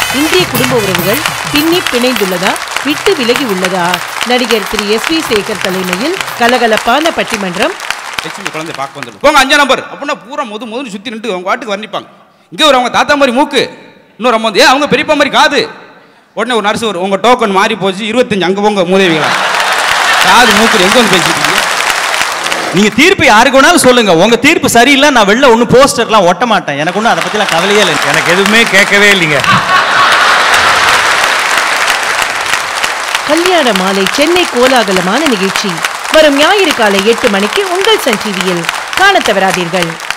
இந்திய குடும்ப உறவுகள் பின்னி பிணைந்துள்ளதா விட்டு விலகி உள்ளதா நடிகர் திரு எஸ் வி சேகர் தலைமையில் கலகலப்பான பட்டிமன்றம் லட்சுமி குழந்தை பார்க்க வந்துடும் போங்க அஞ்சாம் நம்பர் அப்படின்னா பூரா முது முதல்ல சுற்றி நின்று அவங்க வாட்டுக்கு வர்ணிப்பாங்க இங்கே ஒரு அவங்க தாத்தா மாதிரி மூக்கு இன்னொரு அம்மா வந்து ஏன் அவங்க பெரியப்பா மாதிரி காது உடனே ஒரு நர்ஸ் வரும் உங்கள் டோக்கன் மாறி போச்சு இருபத்தஞ்சு அங்கே போங்க மூதேவிகளா காது மூக்கு எங்கே வந்து பேசிட்டு இருக்கீங்க நீங்க தீர்ப்பு யாருக்கு வேணாலும் சொல்லுங்க உங்க தீர்ப்பு சரியில்லை நான் வெளில ஒன்றும் போஸ்டர்லாம் ஒட்ட மாட்டேன் எனக்கு ஒன்றும் அதை பத்திலாம் கவலையே இல்லை எனக்கு எதுவுமே கேட்கவே இல்லைங்க கல்யாண மாலை சென்னை கோலாகலமான நிகழ்ச்சி வரும் ஞாயிறு காலை எட்டு மணிக்கு உங்கள் சன் டிவியில் காணத் தவறாதீர்கள்